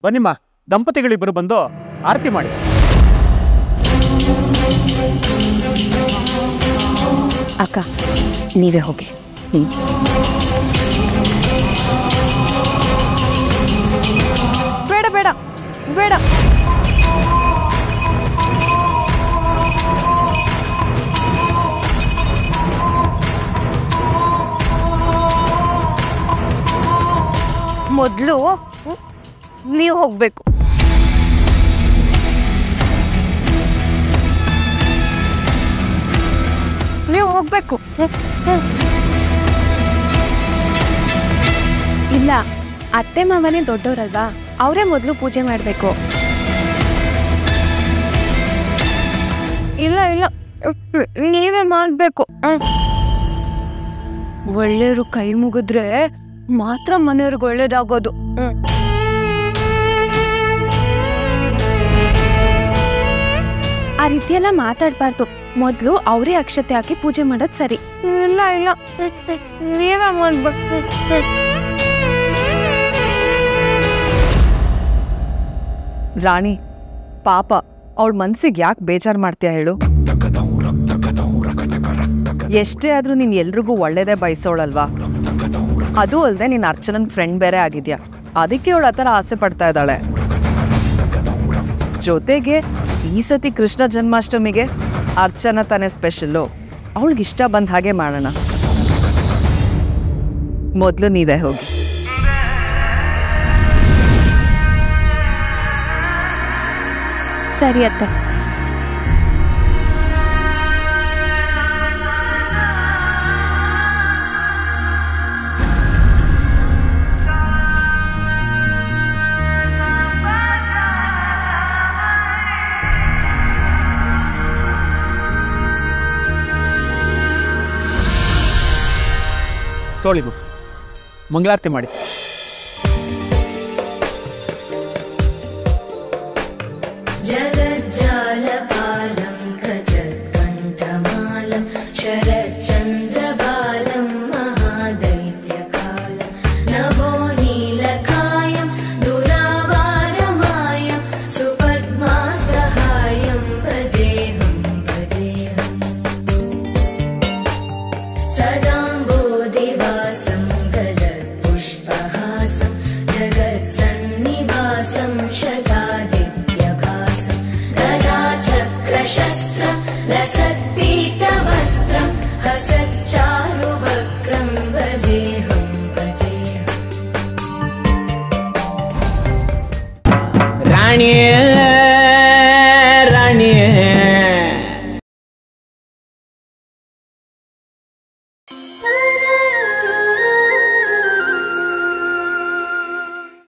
ಬನ್ನಿಮ್ಮ ದಂಪತಿಗಳಿಬ್ಬರು ಬಂದು ಆರತಿ ಮಾಡಿ ಅಕ್ಕ ನೀವೇ ಹೋಗಿ ಹ್ಮ್ ಬೇಡ ಬೇಡ ಬೇಡ ಮೊದಲು ನೀವು ಹೋಗ್ಬೇಕು ನೀವು ಹೋಗ್ಬೇಕು ಹ್ಮ್, ಹ್ಮ್. ಇಲ್ಲ ಅತ್ತೆ ಮಾವನೇ ದೊಡ್ಡವರಲ್ವಾ ಅವರೇ ಮೊದಲು ಪೂಜೆ ಮಾಡಬೇಕು ಇಲ್ಲ ಇಲ್ಲ ನೀವೇ ಮಾಡಬೇಕು ಒಳ್ಳೆಯವರು ಕೈ ಮುಗಿದ್ರೆ ಮಾತ್ರ ಮನೆಯವ್ರಿಗೆ ಒಳ್ಳೇದಾಗೋದು ಹ್ಮ್. ಆ ರೀತಿ ಎಲ್ಲ ಮಾತಾಡಬಾರ್ದು ಮೊದಲು ಅವರೇ ಅಕ್ಷತೆ ಹಾಕಿ ಪೂಜೆ ಮಾಡೋದು ಸರಿ ಇಲ್ಲ ಇಲ್ಲ ಹ್ಮ್, ಹ್ಮ್. ನೀವೇ ಮಾಡ್ಬೇಕು ಹ್ಮ್, ಹ್ಮ್. ರಾಣಿ ಪಾಪ ಅವಳ ಮನ್ಸಿಗೆ ಯಾಕೆ ಬೇಜಾರು ಮಾಡ್ತೀಯ ಹೇಳು ಎಷ್ಟೇ ಆದ್ರೂ ನೀನ್ ಎಲ್ರಿಗೂ ಒಳ್ಳೇದೇ ಬಯಸೋಳಲ್ವಾ ಅದು ಅಲ್ಲದೆ ನೀನ್ ಅರ್ಚನನ್ ಫ್ರೆಂಡ್ ಬೇರೆ ಆಗಿದ್ಯಾ ಅದಕ್ಕೆ ಅವಳು ಆತರ ಆಸೆ ಪಡ್ತಾ ಇದ್ದಾಳೆ ಜೊತೆಗೆ ಈ ಸತಿ ಕೃಷ್ಣ ಜನ್ಮಾಷ್ಟಮಿಗೆ ಅರ್ಚನಾ ತಾನೇ ಸ್ಪೆಷಲ್ಲು ಅವಳಿಗೆ ಇಷ್ಟ ಬಂದ ಹಾಗೆ ಮಾಡೋಣ ಮೊದಲು ನೀವೇ ಹೋಗಿ ಸರಿ ಅತ್ತೆ ತೋಳಿಮ್ಮ ಮಂಗಳಾರತಿ ಮಾಡಿ जगज्जालपालं खजत्कण्ठमालं शरच्चन्द्रबालं महादैत्यकालं नभो नीलकायं दुरावारमायं सुपद्मासहायं भजेऽहं भजेऽहम् सदाम्बोदिवासं गलत्पुष्पहासं जगत्सन्निवासं शर